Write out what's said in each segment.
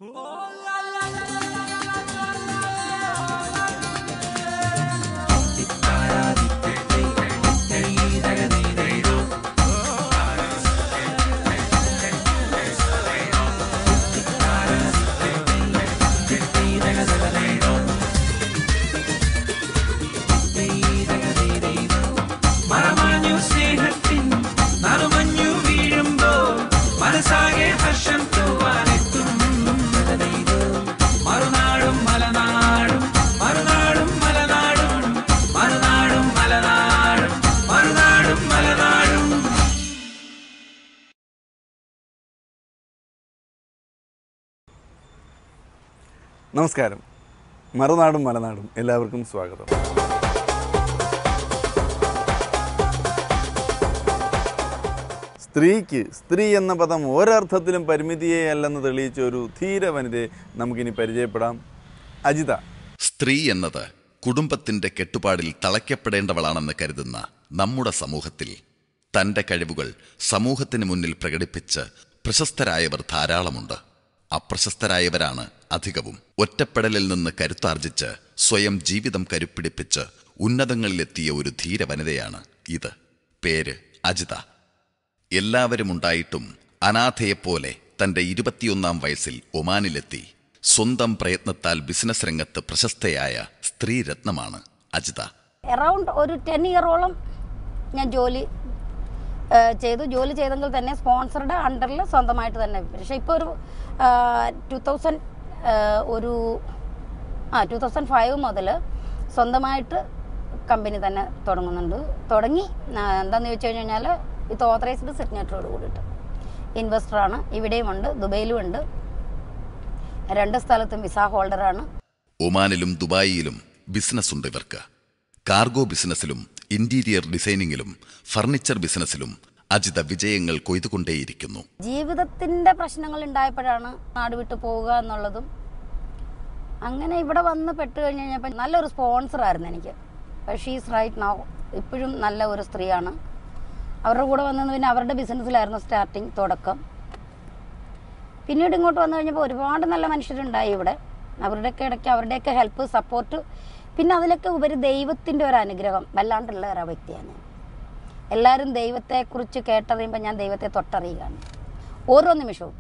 മറമാഞ്ഞു സ്നേഹത്തിൻ നറുമഞ്ഞു വീഴുമ്പോൾ മനസ്സാകെ ഹർഷം തൂവാനെത്തും മറുനാടും മലനാടും മറുനാടും മലനാടും മറുനാടും മലനാടും മറുനാടും മലനാടും നമസ്കാരം മറുനാടും മലനാടും എല്ലാവർക്കും സ്വാഗതം സ്ത്രീക്ക് സ്ത്രീ എന്ന പദം ഒരർത്ഥത്തിലും പരിമിതിയേ അല്ലെന്ന് തെളിയിച്ച ഒരു ധീര വനിതയെ നമുക്കിനി പരിചയപ്പെടാം അജിത സ്ത്രീ എന്നത് കുടുംബത്തിന്റെ കെട്ടുപാടിൽ തളയ്ക്കപ്പെടേണ്ടവളാണെന്ന് കരുതുന്ന നമ്മുടെ സമൂഹത്തിൽ തന്റെ കഴിവുകൾ സമൂഹത്തിന് മുന്നിൽ പ്രകടിപ്പിച്ച് പ്രശസ്തരായവർ ധാരാളമുണ്ട് അപ്രശസ്തരായവരാണ് അധികവും ഒറ്റപ്പെടലിൽ നിന്ന് കരുത്താർജിച്ച് സ്വയം ജീവിതം കരുപ്പിടിപ്പിച്ച് ഉന്നതങ്ങളിലെത്തിയ ഒരു ധീര വനിതയാണ് ഇത് പേര് അജിത എല്ലാവരും ഉണ്ടായിട്ടും അനാഥയെപ്പോലെ തന്റെ ഇരുപത്തിയൊന്നാം വയസ്സിൽ ഒമാനിലെത്തി സ്വന്തം പ്രയത്നത്താൽ ബിസിനസ് രംഗത്ത് പ്രശസ്തയായ സ്ത്രീരത്നമാണ് അജിത അറൗണ്ട് ഒരു ടെൻ ഇയറോളം ഞാൻ ജോലി ആ, ചെയ്തു ജോലി ചെയ്തെങ്കിൽ തന്നെ സ്പോൺസറുടെ അണ്ടറിൽ സ്വന്തമായിട്ട് തന്നെ പക്ഷേ ഇപ്പോൾ ഒരു ടു തൗസൻഡ് ഒരു ആ ടു തൗസൻഡ് ഫൈവ് മുതൽ സ്വന്തമായിട്ട് കമ്പനി തന്നെ തുടങ്ങുന്നുണ്ട് തുടങ്ങി ആ, എന്താണെന്ന് ചോദിച്ചു കഴിഞ്ഞാൽ ഇത് ഓതറൈസ്ഡ് സിഗ്നേറ്ററോട് കൂടിയിട്ട് ഇൻവെസ്റ്ററാണ് ഇവിടെയുമുണ്ട് ദുബൈയിലുമുണ്ട് രണ്ട് സ്ഥലത്തും വിസ ഹോൾഡറാണ് ഒമാനിലും ദുബായിയിലും ബിസിനസ് ഉണ്ട് ഇവർക്ക് കാർഗോ ബിസിനസ്സിലും ഇന്റീരിയർ ഡിസൈനിങ്ങിലും ഫർണിച്ചർ ബിസിനസ്സിലും അജിത വിജയങ്ങൾ കൊയ്തുകൊണ്ടേയിരിക്കുന്നു ജീവിതത്തിന്റെ പ്രശ്നങ്ങൾ ഉണ്ടായപ്പോഴാണ് നാട് വിട്ടു പോവുക എന്നുള്ളതും അങ്ങനെ ഇവിടെ വന്ന് പെട്ട് കഴിഞ്ഞ് കഴിഞ്ഞപ്പോൾ നല്ലൊരു സ്പോൺസർ ആയിരുന്നു എനിക്ക് ഷീസ് റൈറ്റ് നൗ ഇപ്പോഴും നല്ല ഒരു സ്ത്രീയാണ് അവരുടെ കൂടെ വന്നത് പിന്നെ അവരുടെ ബിസിനസ്സിലായിരുന്നു സ്റ്റാർട്ടിങ് തുടക്കം പിന്നീട് ഇങ്ങോട്ട് വന്നു കഴിഞ്ഞപ്പോൾ ഒരുപാട് നല്ല മനുഷ്യരുണ്ടായി ഇവിടെ അവരുടെയൊക്കെ ഇടയ്ക്ക് അവരുടെയൊക്കെ ഹെൽപ്പ് സപ്പോർട്ട് പിന്നെ അതിലൊക്കെ ഉപരി ദൈവത്തിൻ്റെ ഒരു അനുഗ്രഹം വല്ലാണ്ടുള്ള ഒരു വ്യക്തിയാണ് ഞാൻ എല്ലാവരും ദൈവത്തെക്കുറിച്ച് കേട്ടറിയുമ്പോൾ ഞാൻ ദൈവത്തെ തൊട്ടറിയുകയാണ് ഓരോ നിമിഷവും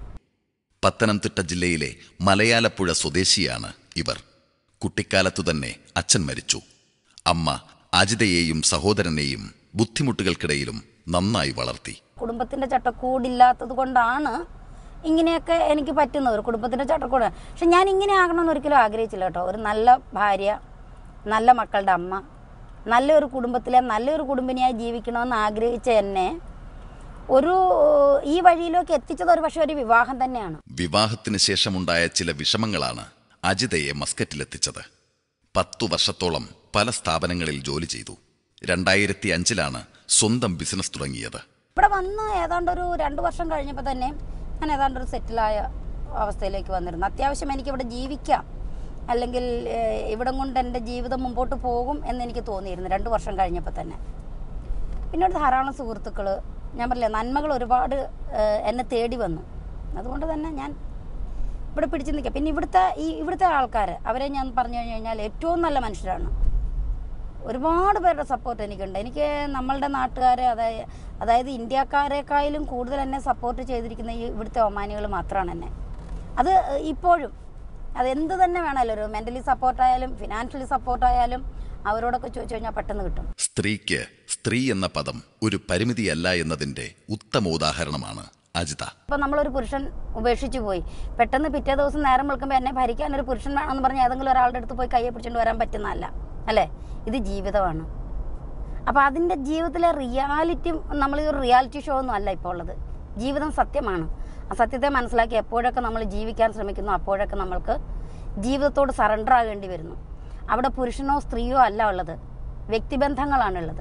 പത്തനംതിട്ട ജില്ലയിലെ മലയാലപ്പുഴ സ്വദേശിയാണ് ഇവർ കുട്ടിക്കാലത്തു തന്നെ അച്ഛൻ മരിച്ചു അമ്മ അജിതയെയും സഹോദരനെയും ബുദ്ധിമുട്ടുകൾക്കിടയിലും നന്നായി വളർത്തി കുടുംബത്തിൻ്റെ ചട്ടക്കൂടില്ലാത്തത് കൊണ്ടാണ് ഇങ്ങനെയൊക്കെ എനിക്ക് പറ്റുന്നത് ഒരു കുടുംബത്തിൻ്റെ ചട്ടക്കൂട് പക്ഷെ ഞാൻ ഇങ്ങനെ ആകണമെന്ന് ഒരിക്കലും ആഗ്രഹിച്ചില്ല കേട്ടോ ഒരു നല്ല ഭാര്യ നല്ല മക്കളുടെ അമ്മ നല്ലൊരു കുടുംബത്തിലെ നല്ലൊരു കുടുംബിനിയായി ജീവിക്കണമെന്ന് ആഗ്രഹിച്ച എന്നെ ഒരു ഈ വഴിയിലേക്ക് എത്തിച്ചത് ഒരു പക്ഷേ ഒരു വിവാഹം തന്നെയാണ് വിവാഹത്തിന് ശേഷമുണ്ടായ ചില വിഷമങ്ങളാണ് അജിതയെ മസ്കറ്റിലെത്തിച്ചത് പത്തു വർഷത്തോളം പല സ്ഥാപനങ്ങളിൽ ജോലി ചെയ്തു രണ്ടായിരത്തി അഞ്ചിലാണ് സ്വന്തം ബിസിനസ് തുടങ്ങിയത് ഇവിടെ വന്ന് ഏതാണ്ട് ഒരു രണ്ട് വർഷം കഴിഞ്ഞപ്പോൾ തന്നെ ഞാൻ ഏതാണ്ട് ഒരു സെറ്റിലായ അവസ്ഥയിലേക്ക് വന്നിരുന്നു അത്യാവശ്യം എനിക്ക് ഇവിടെ ജീവിക്കാം അല്ലെങ്കിൽ ഏഹ്, ഇവിടം കൊണ്ട് എൻ്റെ ജീവിതം മുമ്പോട്ട് പോകും എന്ന് എനിക്ക് തോന്നിയിരുന്നു രണ്ട് വർഷം കഴിഞ്ഞപ്പോൾ തന്നെ പിന്നീട് ധാരാളം സുഹൃത്തുക്കൾ ഞാൻ പറഞ്ഞില്ലേ നന്മകൾ ഒരുപാട് ഏഹ്, എന്നെ തേടി വന്നു അതുകൊണ്ട് തന്നെ ഞാൻ ഇവിടെ പിടിച്ചു നിൽക്കാം പിന്നെ ഇവിടുത്തെ ഈ ഇവിടുത്തെ ആൾക്കാർ അവരെ ഞാൻ പറഞ്ഞു കഴിഞ്ഞു കഴിഞ്ഞാൽ ഏറ്റവും നല്ല മനുഷ്യരാണ് ഒരുപാട് പേരുടെ സപ്പോർട്ട് എനിക്കുണ്ട് എനിക്ക് നമ്മളുടെ നാട്ടുകാരെ അതായത് അതായത് ഇന്ത്യക്കാരെക്കാളും കൂടുതൽ എന്നെ സപ്പോർട്ട് ചെയ്തിരിക്കുന്ന ഈ ഇവിടുത്തെ ഒമാനികൾ മാത്രമാണ് എന്നെ അത് ഇപ്പോഴും അതെന്ത് തന്നെ വേണമല്ലോ ഒരു മെൻ്റലി സപ്പോർട്ടായാലും ഫിനാൻഷ്യലി സപ്പോർട്ടായാലും അവരോടൊക്കെ ചോദിച്ചു കഴിഞ്ഞാൽ പെട്ടെന്ന് കിട്ടും സ്ത്രീക്ക് സ്ത്രീ എന്ന പദം ഒരു പരിമിതിയല്ല എന്നതിന്റെ ഉത്തമ ഉദാഹരണമാണ് അജിത ഇപ്പം നമ്മളൊരു പുരുഷൻ ഉപേക്ഷിച്ചു പോയി പെട്ടെന്ന് പിറ്റേ ദിവസം നേരം വിളിക്കുമ്പോൾ എന്നെ ഭരിക്കാൻ ഒരു പുരുഷൻ വേണമെന്ന് പറഞ്ഞ് ഏതെങ്കിലും ഒരാളുടെ അടുത്ത് പോയി കയ്യെ പിടിച്ചുകൊണ്ട് വരാൻ പറ്റുന്നതല്ല അല്ലേ ഇത് ജീവിതമാണ് അപ്പോൾ അതിൻ്റെ ജീവിതത്തിലെ റിയാലിറ്റി നമ്മൾ ഈ ഒരു റിയാലിറ്റി ഷോ ഒന്നും അല്ല ഇപ്പോൾ ഉള്ളത് ജീവിതം സത്യമാണ് ആ സത്യത്തെ മനസ്സിലാക്കി എപ്പോഴൊക്കെ നമ്മൾ ജീവിക്കാൻ ശ്രമിക്കുന്നു അപ്പോഴൊക്കെ നമ്മൾക്ക് ജീവിതത്തോട് സറണ്ടർ ആകേണ്ടി വരുന്നു അവിടെ പുരുഷനോ സ്ത്രീയോ അല്ല ഉള്ളത് വ്യക്തിബന്ധങ്ങളാണുള്ളത്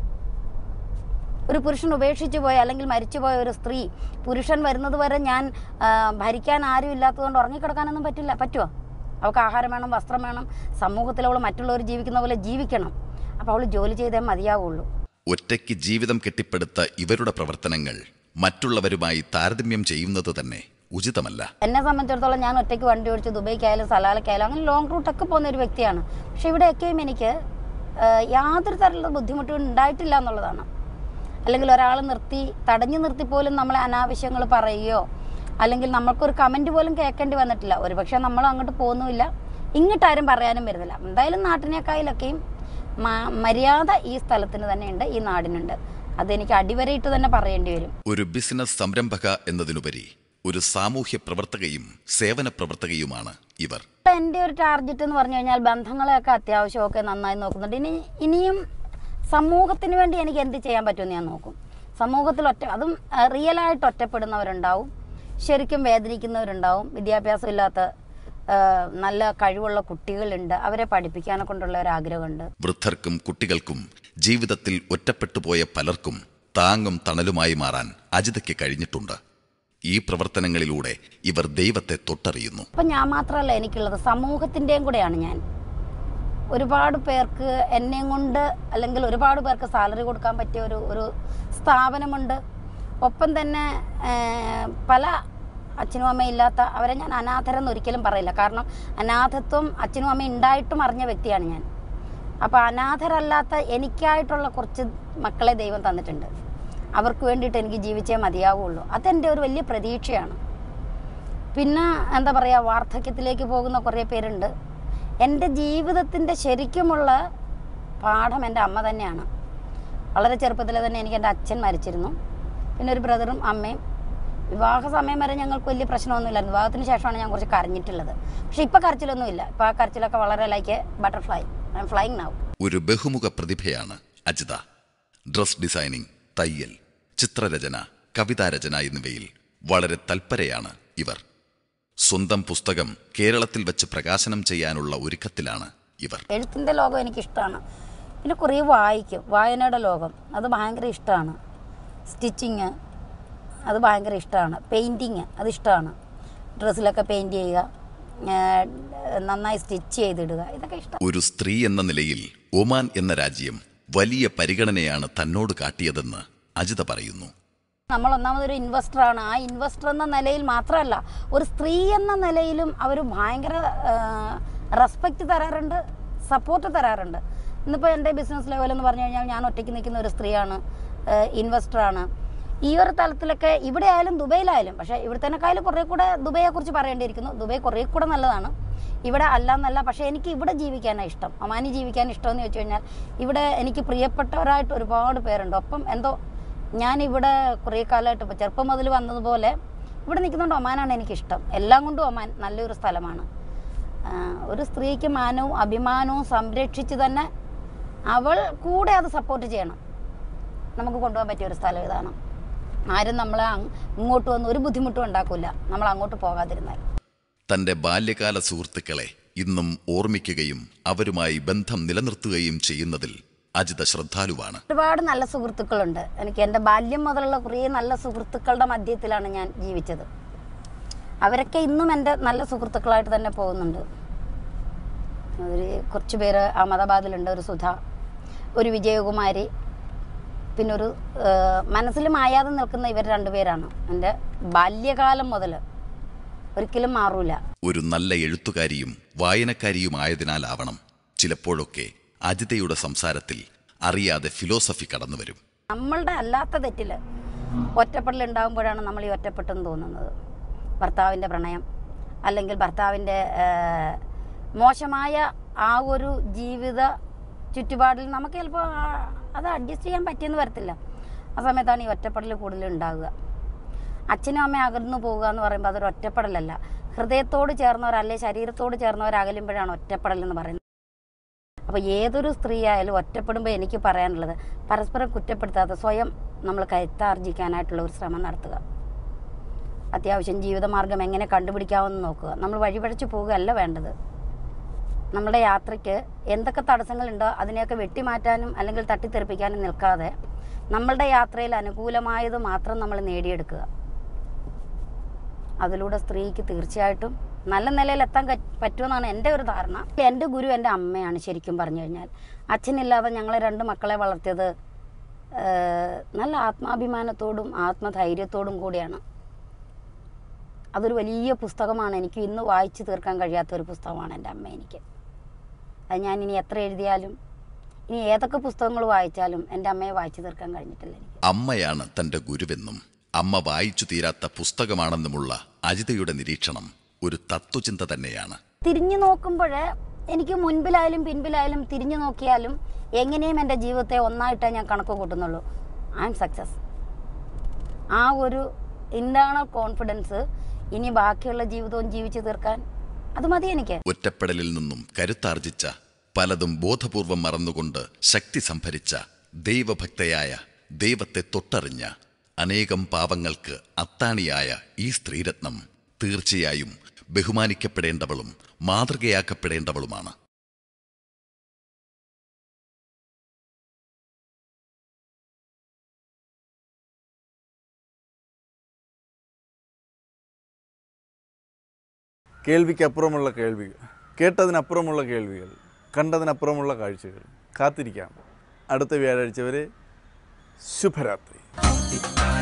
ഒരു പുരുഷൻ ഉപേക്ഷിച്ചു പോയ അല്ലെങ്കിൽ മരിച്ചുപോയ ഒരു സ്ത്രീ പുരുഷൻ വരുന്നത് വരെ ഞാൻ ആ, ഭരിക്കാൻ ആരും ഇല്ലാത്തതുകൊണ്ട് ഉറങ്ങിക്കിടക്കാനൊന്നും പറ്റില്ല പറ്റുമോ അവൾക്ക് ആഹാരം വേണം വസ്ത്രം വേണം സമൂഹത്തിൽ അവൾ മറ്റുള്ളവർ ജീവിക്കുന്ന പോലെ ജീവിക്കണം അപ്പോൾ അവൾ ജോലി ചെയ്തേ മതിയാവുള്ളൂ ഒറ്റയ്ക്ക് ജീവിതം കെട്ടിപ്പടുത്ത ഇവരുടെ പ്രവർത്തനങ്ങൾ മറ്റുള്ളവരുമായി താരതമ്യം ചെയ്യുന്നത് തന്നെ ഉചിതമല്ല എന്നെ സംബന്ധിച്ചിടത്തോളം ഞാൻ ഒറ്റയ്ക്ക് വണ്ടി ഓടിച്ച് ദുബൈക്കായാലും സലാലക്കായാലും അങ്ങനെ ലോങ് റൂട്ടൊക്കെ പോകുന്ന ഒരു വ്യക്തിയാണ് പക്ഷെ ഇവിടെയൊക്കെയും എനിക്ക് ആ, യാതൊരു തരത്തിലുള്ള ബുദ്ധിമുട്ടും ഉണ്ടായിട്ടില്ല എന്നുള്ളതാണ് അല്ലെങ്കിൽ ഒരാൾ നിർത്തി തടഞ്ഞു നിർത്തി പോലും നമ്മളെ അനാവശ്യങ്ങൾ പറയുകയോ അല്ലെങ്കിൽ നമ്മൾക്കൊരു കമൻറ്റ് പോലും കേൾക്കേണ്ടി വന്നിട്ടില്ല ഒരുപക്ഷെ നമ്മൾ അങ്ങോട്ട് പോകുന്നുമില്ല ഇങ്ങോട്ടാരും പറയാനും വരുന്നില്ല എന്തായാലും നാട്ടിനേക്കായാലൊക്കെയും മ- മര്യാദ ഈ സ്ഥലത്തിന് തന്നെയുണ്ട് ഈ നാടിനുണ്ട് അതെനിക്ക് അടിവരയിട്ട് തന്നെ പറയേണ്ടി വരും ഒരു ബിസിനസ് സംരംഭക എന്നതിനുപരി ഒരു സാമൂഹ്യ പ്രവർത്തകയും സേവന പ്രവർത്തകയുമാണ് ഇവർ എൻ്റെ ഒരു ടാർഗറ്റ് എന്ന് പറഞ്ഞു കഴിഞ്ഞാൽ ബന്ധങ്ങളെയൊക്കെ അത്യാവശ്യമൊക്കെ നന്നായി നോക്കുന്നുണ്ട് ഇനി ഇനിയും സമൂഹത്തിന് വേണ്ടി എനിക്ക് എന്ത് ചെയ്യാൻ പറ്റുമെന്ന് ഞാൻ നോക്കും സമൂഹത്തിൽ ഒറ്റ അതും റിയലായിട്ട് ഒറ്റപ്പെടുന്നവരുണ്ടാവും ശരിക്കും വേദനിക്കുന്നവരുണ്ടാവും വിദ്യാഭ്യാസം ഇല്ലാത്ത ആ, നല്ല കഴിവുള്ള കുട്ടികളുണ്ട് അവരെ പഠിപ്പിക്കാനെ കൊണ്ടുള്ള ഒരു ആഗ്രഹമുണ്ട് വൃദ്ധർക്കും കുട്ടികൾക്കും ജീവിതത്തിൽ ഒറ്റപ്പെട്ടുപോയ പലർക്കും താങ്ങും തണലുമായി മാറാൻ അജിതയ്ക്ക് കഴിഞ്ഞിട്ടുണ്ട് ഈ പ്രവർത്തനങ്ങളിലൂടെ ഇവർ ദൈവത്തെ തൊട്ടറിയുന്നു അപ്പം ഞാൻ മാത്രമല്ല എനിക്കുള്ളത് സമൂഹത്തിൻ്റെയും കൂടെയാണ് ഞാൻ ഒരുപാട് പേർക്ക് എന്നെയും കൊണ്ട് അല്ലെങ്കിൽ ഒരുപാട് പേർക്ക് സാലറി കൊടുക്കാൻ പറ്റിയ ഒരു ഒരു സ്ഥാപനമുണ്ട് ഒപ്പം തന്നെ ഏഹ്, പല അച്ഛനും അമ്മയും ഇല്ലാത്ത അവരെ ഞാൻ അനാഥരെന്ന് ഒരിക്കലും പറയില്ല കാരണം അനാഥത്വം അച്ഛനും അമ്മയും ഉണ്ടായിട്ടും അറിഞ്ഞ വ്യക്തിയാണ് ഞാൻ അപ്പോൾ അനാഥരല്ലാത്ത എനിക്കായിട്ടുള്ള കുറച്ച് മക്കളെ ദൈവം തന്നിട്ടുണ്ട് അവർക്ക് വേണ്ടിയിട്ട് എനിക്ക് ജീവിച്ചേ മതിയാവുള്ളൂ അതെൻ്റെ ഒരു വലിയ പ്രതീക്ഷയാണ് പിന്നെ എന്താ പറയുക വാർദ്ധക്യത്തിലേക്ക് പോകുന്ന കുറേ പേരുണ്ട് എൻ്റെ ജീവിതത്തിൻ്റെ ശരിക്കുമുള്ള പാഠം എൻ്റെ അമ്മ തന്നെയാണ് വളരെ ചെറുപ്പത്തിൽ തന്നെ എനിക്ക് എൻ്റെ അച്ഛൻ മരിച്ചിരുന്നു പിന്നെ ഒരു ബ്രദറും അമ്മയും വിവാഹ സമയം വരെ ഞങ്ങൾക്ക് വലിയ പ്രശ്നമൊന്നുമില്ലായിരുന്നു വിവാഹത്തിന് ശേഷമാണ് ഞാൻ കുറച്ച് കരഞ്ഞിട്ടുള്ളത് പക്ഷെ ഇപ്പം കരച്ചിലൊന്നുമില്ല ഇപ്പം ആ കരച്ചിലൊക്കെ വളരെ like butterfly I am flying now ഒരു ബഹുമുഖ പ്രതിഭയാണ് അജിത ഡ്രസ് ഡിസൈനിങ് തയ്യൽ ചിത്രരചന കവിതാരചന എന്നിവയിൽ വളരെ തൽപരയാണ് ഇവർ സ്വന്തം പുസ്തകം കേരളത്തിൽ വെച്ച് പ്രകാശനം ചെയ്യാനുള്ള ഒരുക്കത്തിലാണ് ഇവർ എഴുത്തിൻ്റെ ലോകം എനിക്കിഷ്ടമാണ് പിന്നെ കുറേ വായിക്കും വായനയുടെ ലോകം അത് ഭയങ്കര ഇഷ്ടമാണ് സ്റ്റിച്ചിങ് അത് ഭയങ്കര ഇഷ്ടമാണ് പെയിൻറ്റിങ് അത് ഇഷ്ടമാണ് ഡ്രസ്സിലൊക്കെ പെയിൻറ്റ് ചെയ്യുക ഏർ നന്നായി സ്റ്റിച്ച് ചെയ്തിടുക ഇതൊക്കെ ഇഷ്ടം ഒരു സ്ത്രീ എന്ന നിലയിൽ ഒമാൻ എന്ന രാജ്യം വലിയ പരിഗണനയാണ് തന്നോട് കാട്ടിയതെന്ന് അജിത പറയുന്നു നമ്മൾ ഒന്നാമതൊരു ഇൻവെസ്റ്ററാണ് ആ ഇൻവെസ്റ്റർ എന്ന നിലയിൽ മാത്രമല്ല ഒരു സ്ത്രീ എന്ന നിലയിലും അവർ ഭയങ്കര റെസ്പെക്റ്റ് തരാറുണ്ട് സപ്പോർട്ട് തരാറുണ്ട് ഇന്നിപ്പോൾ എൻ്റെ ബിസിനസ് ലെവൽ എന്ന് പറഞ്ഞു കഴിഞ്ഞാൽ ഞാൻ ഒറ്റയ്ക്ക് നിൽക്കുന്ന ഒരു സ്ത്രീയാണ് ഇൻവെസ്റ്ററാണ് ഈ ഒരു തലത്തിലൊക്കെ ഇവിടെ ആയാലും ദുബൈയിലായാലും പക്ഷേ ഇവിടുത്തേക്കാളും കുറേ കൂടെ ദുബൈയെ കുറിച്ച് പറയേണ്ടിയിരിക്കുന്നു ദുബൈ കുറേ കൂടെ നല്ലതാണ് ഇവിടെ അല്ല എന്നല്ല പക്ഷേ എനിക്ക് ഇവിടെ ജീവിക്കാനാണ് ഇഷ്ടം ഒമാനി ജീവിക്കാൻ ഇഷ്ടമെന്ന് ചോദിച്ചു കഴിഞ്ഞാൽ ഇവിടെ എനിക്ക് പ്രിയപ്പെട്ടവരായിട്ട് ഒരുപാട് പേരുണ്ട് ഒപ്പം എന്തോ ഞാൻ ഇവിടെ കുറേ കാലമായിട്ട് ഇപ്പോൾ ചെറുപ്പം മുതൽ വന്നതുപോലെ ഇവിടെ നിൽക്കുന്നുണ്ട് ഒമാനാണ് എനിക്കിഷ്ടം എല്ലാം കൊണ്ടും ഒമാൻ നല്ലൊരു സ്ഥലമാണ് ആ, ഒരു സ്ത്രീക്ക് മാനവും അഭിമാനവും സംരക്ഷിച്ച് തന്നെ അവൾ കൂടെ അത് സപ്പോർട്ട് ചെയ്യണം നമുക്ക് കൊണ്ടുപോകാൻ പറ്റിയ ഒരു സ്ഥലം ഇതാണ് ആരും നമ്മളെ അങ് ഇങ്ങോട്ട് വന്ന് ഒരു ബുദ്ധിമുട്ടും ഉണ്ടാക്കില്ല നമ്മൾ അങ്ങോട്ട് പോകാതിരുന്നാൽ തന്റെ ബാല്യകാല സുഹൃത്തുക്കളെ ഇന്നും ഓർമ്മിക്കുകയും അവരുമായി ബന്ധം നിലനിർത്തുകയും ചെയ്യുന്നതിൽ അജിത ശ്രദ്ധാലുവാണ് ഒരുപാട് നല്ല സുഹൃത്തുക്കളുണ്ട് എനിക്ക് എൻ്റെ ബാല്യം മുതലുള്ള കുറേ നല്ല സുഹൃത്തുക്കളുടെ മധ്യത്തിലാണ് ഞാൻ ജീവിച്ചത് അവരൊക്കെ ഇന്നും എൻ്റെ നല്ല സുഹൃത്തുക്കളായിട്ട് തന്നെ പോകുന്നുണ്ട് ഒരു കുറച്ച് പേര് അഹമ്മദാബാദിലുണ്ട് ഒരു സുധ ഒരു വിജയകുമാരി പിന്നെ ഒരു ഏഹ്, മനസ്സിൽ മായാതെ നിൽക്കുന്ന ഇവർ രണ്ടുപേരാണ് എൻ്റെ ബാല്യകാലം മുതൽ ഒരിക്കലും മാറൂല ഒരു നല്ല എഴുത്തുകാരിയും വായനക്കാരിയുമായതിനാലാവണം ചിലപ്പോഴൊക്കെ അജിതയുടെ സംസാരത്തിൽ അറിയാതെ ഫിലോസഫി കടന്നുവരും നമ്മളുടെ അല്ലാത്ത തെറ്റിൽ ഒറ്റപ്പെടൽ ഉണ്ടാകുമ്പോഴാണ് നമ്മൾ ഈ ഒറ്റപ്പെട്ടെന്ന് തോന്നുന്നത് ഭർത്താവിൻ്റെ പ്രണയം അല്ലെങ്കിൽ ഭർത്താവിൻ്റെ ഏഹ്, മോശമായ ആ ഒരു ജീവിത ചുറ്റുപാടിൽ നമുക്ക് ചിലപ്പോൾ അത് അഡ്ജസ്റ്റ് ചെയ്യാൻ പറ്റിയെന്ന് വരത്തില്ല ആ സമയത്താണ് ഈ ഒറ്റപ്പെടൽ കൂടുതൽ ഉണ്ടാകുക അച്ഛനും അമ്മയും അകന്നു പോകുക എന്ന് പറയുമ്പോൾ അതൊരു ഒറ്റപ്പെടലല്ല ഹൃദയത്തോട് ചേർന്നവർ അല്ലെ ശരീരത്തോട് ചേർന്നവർ അകലുമ്പോഴാണ് ഒറ്റപ്പെടൽ എന്ന് പറയുന്നത് അപ്പോൾ ഏതൊരു സ്ത്രീ ആയാലും ഒറ്റപ്പെടുമ്പോൾ എനിക്ക് പറയാനുള്ളത് പരസ്പരം കുറ്റപ്പെടുത്താതെ സ്വയം നമ്മൾ കരുത്താർജിക്കാനായിട്ടുള്ള ഒരു ശ്രമം നടത്തുക അത്യാവശ്യം ജീവിതമാർഗം എങ്ങനെ കണ്ടുപിടിക്കാമെന്ന് നോക്കുക നമ്മൾ വഴിപഴച്ചു പോവുകയല്ല വേണ്ടത് നമ്മുടെ യാത്രയ്ക്ക് എന്തൊക്കെ തടസ്സങ്ങളുണ്ടോ അതിനെയൊക്കെ വെട്ടിമാറ്റാനും അല്ലെങ്കിൽ തട്ടിത്തെറിപ്പിക്കാനും നിൽക്കാതെ നമ്മളുടെ യാത്രയിൽ അനുകൂലമായത് മാത്രം നമ്മൾ നേടിയെടുക്കുക അതിലൂടെ സ്ത്രീക്ക് തീർച്ചയായിട്ടും നല്ല നിലയിൽ എത്താൻ ക- പറ്റുമെന്നാണ് എൻ്റെ ഒരു ധാരണ എൻ്റെ ഗുരു എൻ്റെ അമ്മയാണ് ശരിക്കും പറഞ്ഞു കഴിഞ്ഞാൽ അച്ഛനില്ലാതെ ഞങ്ങളെ രണ്ട് മക്കളെ വളർത്തിയത് ഏഹ്, നല്ല ആത്മാഭിമാനത്തോടും ആത്മധൈര്യത്തോടും കൂടിയാണ് അതൊരു വലിയ പുസ്തകമാണ് എനിക്ക് ഇന്ന് വായിച്ചു തീർക്കാൻ കഴിയാത്ത ഒരു പുസ്തകമാണ് എൻ്റെ അമ്മ എനിക്ക് അത് ഞാൻ ഇനി എത്ര എഴുതിയാലും ഇനി ഏതൊക്കെ പുസ്തകങ്ങൾ വായിച്ചാലും എൻ്റെ അമ്മയെ വായിച്ചു തീർക്കാൻ കഴിഞ്ഞിട്ടില്ല എനിക്ക് അമ്മയാണ് തന്റെ ഗുരുവെന്നും അമ്മ വായിച്ചു തീരാത്ത പുസ്തകമാണെന്നുമുള്ള അജിതയുടെ നിരീക്ഷണം ഒരു തത്വചിന്ത തന്നെയാണ് തിരിഞ്ഞു നോക്കുമ്പോൾ എനിക്ക് മുൻപിലായാലും പിൻപിലായാലും തിരിഞ്ഞു നോക്കിയാലും എങ്ങനെയും എൻ്റെ ജീവിതത്തെ ഒന്നായിട്ടേ ഞാൻ കണക്ക് കൂട്ടുന്നുള്ളൂ ഐ എം സക്സസ് ആ ഒരു ഇൻറ്റേർണൽ കോൺഫിഡൻസ് ഇനി ബാക്കിയുള്ള ജീവിതവും ജീവിച്ചു തീർക്കാൻ അത് മതി എനിക്ക് ഒറ്റപ്പെടലിൽ നിന്നും കരുത്താർജിച്ച പലതും ബോധപൂർവം മറന്നുകൊണ്ട് ശക്തി സംഭരിച്ച ദൈവഭക്തയായ ദൈവത്തെ തൊട്ടറിഞ്ഞ അനേകം പാവങ്ങൾക്ക് അത്താണിയായ ഈ സ്ത്രീരത്നം തീർച്ചയായും ബഹുമാനിക്കപ്പെടേണ്ടവളും മാതൃകയാക്കപ്പെടേണ്ടവളുമാണ് കേൾവിക്കപ്പുറമുള്ള കേൾവികൾ കേട്ടതിനപ്പുറമുള്ള കേൾവികൾ കണ്ടതിനപ്പുറമുള്ള കാഴ്ചകൾ കാത്തിരിക്കാം അടുത്ത വ്യാഴാഴ്ച വരെ ശുഭരാത്രി ഇത്താ